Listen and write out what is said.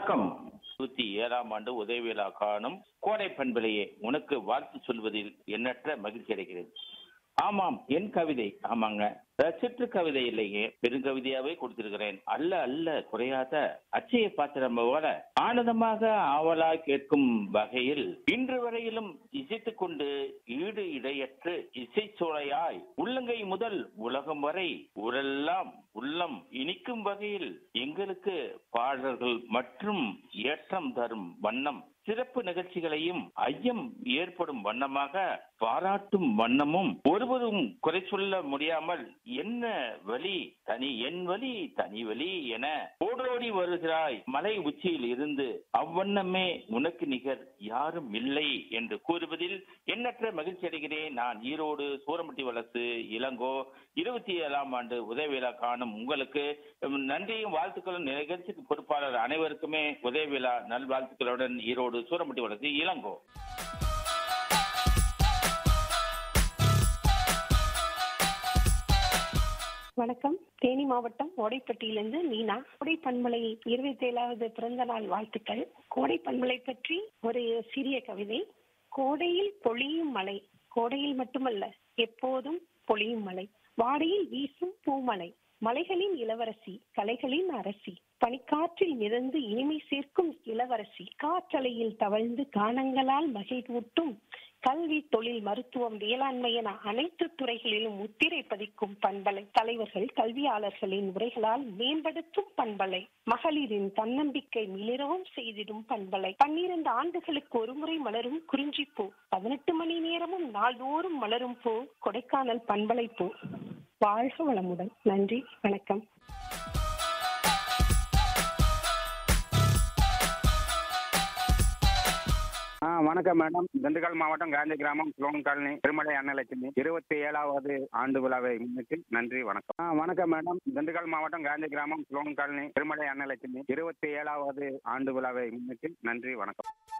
வணக்கம் இருபத்தி ஏழாம் ஆண்டு உதயவிழா காணும் கோடை பண்பலையே உனக்கு வாழ்த்து சொல்வதில் எண்ணற்ற மகிழ்ச்சி அடைகிறது ஆமாம் என் கவிதை ஆமாங்க சிற்று கவிதை இல்லையே பெருங்கவிதையாவே கொடுத்திருக்கிறேன் அல்ல அல்ல குறையாத அச்சய பாத்திரம் போல ஆனந்தமாக ஆவலா கேட்கும் வகையில் இன்று வரையிலும் இசைத்துக் கொண்டு ஈடு இடையற்று இசை சோலையாய் உள்ளங்கை முதல் உலகம் வரை ஊரெல்லாம் உள்ளம் இனிக்கும் வகையில் எங்களுக்கு பாடல்கள் மற்றும் ஏற்றம் தரும் வண்ணம் சிறப்பு நிகழ்ச்சிகளையும் ஐயம் ஏற்படும் வண்ணமாக பாராட்டும் வண்ணமும் ஒருவரும் குறை சொல்ல முடியாமல் என்ன வழி தனி என் வழி தனி வழி என ஓடோடி வருகிறாய் மலை உச்சியில் இருந்து அவ்வண்ணமே உனக்கு நிகர் யாரும் இல்லை என்று கூறுவதில் எண்ணற்ற மகிழ்ச்சி அடைகிறேன் நான் ஈரோடு சூரமட்டி வளசு இளங்கோ இருபத்தி ஏழாம் ஆண்டு உதயவிழா காணும் உங்களுக்கு உம், நன்றியும் வாழ்த்துக்களும் நிகழ்ச்சிக்கு பொறுப்பாளர் அனைவருக்குமே உதயவிழா நல்வாழ்த்துக்களுடன் ஈரோடு சூரமட்டி வளசு இளங்கோ வணக்கம் தேனி மாவட்டம் ஓடைப்பட்டியிலிருந்து மீனா கோடை பண்பலை இருபத்தி ஏழாவது பிறந்த நாள் வாழ்த்துக்கள் கோடை பண்பலை பற்றி ஒரு சிறிய கவிதை கோடையில் பொழியும் மழை கோடையில் மட்டுமல்ல எப்போதும் பொழியும் மழை வாடையில் வீசும் பூமலை மலைகளின் இளவரசி கலைகளின் அரசி பனிக்காற்றில் மிதந்து இனிமை சேர்க்கும் இளவரசி காற்றலையில் தவழ்ந்து கானங்களால் மகிழ்வூட்டும் கல்வி தொழில் மருத்துவம் வேளாண்மை என அனைத்து துறைகளிலும் முத்திரை பதிக்கும் பண்பலை தலைவர்கள் கல்வியாளர்களின் உரைகளால் மேம்படுத்தும் பண்பலை மகளிரின் தன்னம்பிக்கை மிளிரவும் செய்திடும் பண்பலை பன்னிரண்டு ஆண்டுகளுக்கு ஒருமுறை மலரும் குறிஞ்சிப்பூ பதினெட்டு மணி நேரமும் நாள்தோறும் மலரும் பூ கொடைக்கானல் பண்பலை பூ வாழ்க வளமுடன் நன்றி வணக்கம் ஆ வணக்கம் மேடம் திண்டுக்கல் மாவட்டம் காந்தி கிராமம் குளோன் காலனி திருமலை அன்னலட்சுமி இருபத்தி ஏழாவது ஆண்டு விழாவை முன்னிட்டு நன்றி வணக்கம் ஆ வணக்கம் மேடம் திண்டுக்கல் மாவட்டம் காந்தி கிராமம் குளோன் காலனி திருமலை அன்னலட்சுமி இருபத்தி ஏழாவது ஆண்டு விழாவை முன்னிட்டு நன்றி வணக்கம்